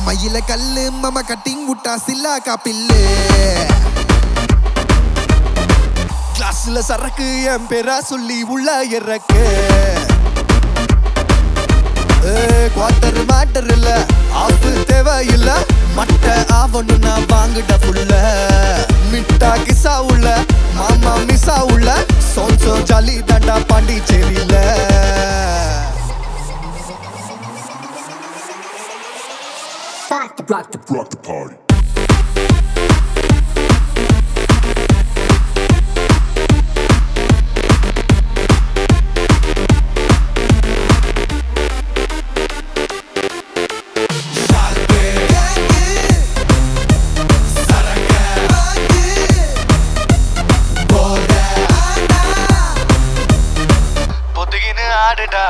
கம்மையில கல்லு மம கட்டிங் விட்டா சில்லா காப்பில்லு கிளாஸ்ல சரக்கு என் பேரா சொல்லி உள்ள இறக்கு குவார்டர் மேட்டர் இல்ல ஆப்பு தேவையில்ல மட்ட ஆவணும்னா வாங்குட புள்ள மிட்டா கிசா உள்ள மாமா மிசா உள்ள சோன்சோ ஜாலி தண்டா பாண்டிச்சேரியில Rock the Rock the, rock the party. பொத்துக்கின்னு ஆடுடா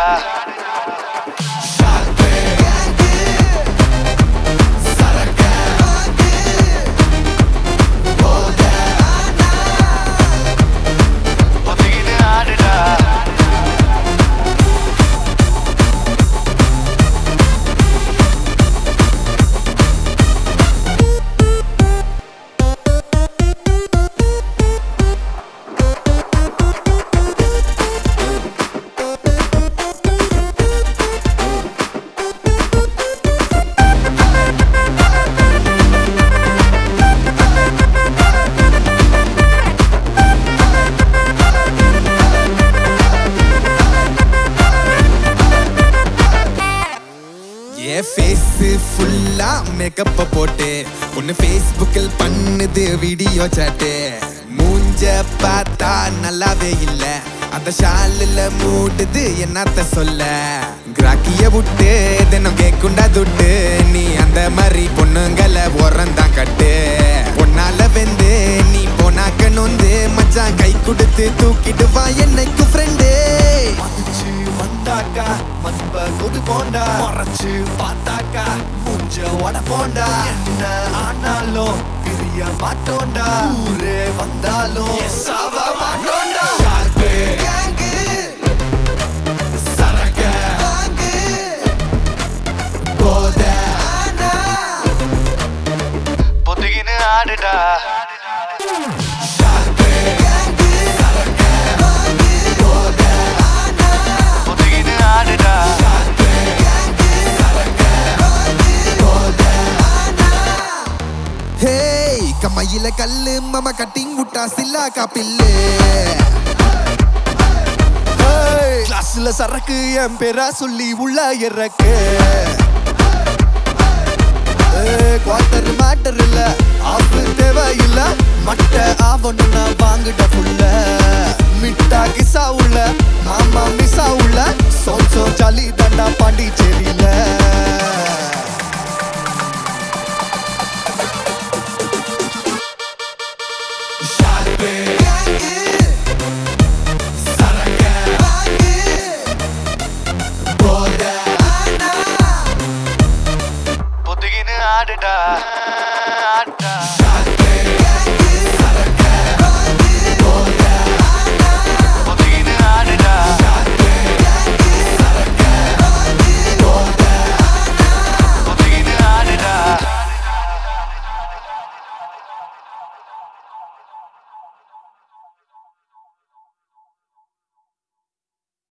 பொத்துக்கின்னு ஆடுடா என் ஃபேஸ் ஃபுல்லா மேக்கப் போட்டு ஒன்னு ஃபேஸ்புக்கில் பண்ணுது வீடியோ சாட்டு மூஞ்ச பார்த்தா நல்லாவே இல்ல அந்த ஷாலில் மூடுது என்னத்த சொல்ல கிராக்கிய விட்டு தினம் கேக்குண்டா துட்டு நீ அந்த மாதிரி பொண்ணுங்களை உரந்தான் கட்டு பொன்னால வெந்து நீ போனாக்க நொந்து மச்சான் கை கொடுத்து தூக்கிட்டு வா என்னைக்கு ஃப்ரெண்டே மதிச்சு வந்தாக்கா மஸ்ப கொடு போண்டா மறைச்சு பார்த்தாக்கா மூஞ்ச உட போண்டா என்ன ஆனாலும் பிரிய மாட்டோண்டா ஊரே வந்தாலும் சாவ மாட்டோண்டா ஷார்ப்பு கேங்கு சரக்க வாங்கு போத ஆனா பொத்துக்கின்னு ஆடுடா ஷார்ப்பு கேங்கு சரக்க வாங்கு போத ஆனா பொத்துக்கின்னு ஆடுடா ஹேய் கம்மையில கல்லு மம கட்டிங் விட்டா சில்லா காப்பில்லு கிளாஸ்ல சரக்கு என் பேரா சொல்லி உள்ள இறக்கு குவார்டர் மேட்டர் இல்ல ஆப்பு தேவையில்ல மட்ட ஆவணும்னா வாங்குட புள்ள மிட்டா கிசா உள்ள மாமா மிசா உள்ள சோச்சோ ஜாலி தண்டா பாண்டிச்சேரியில ஷார்ப்பு கேங்கு சரக்க வாங்கு போத ஆனா பொத்துக்கின்னு ஆடுடா ஆடுடா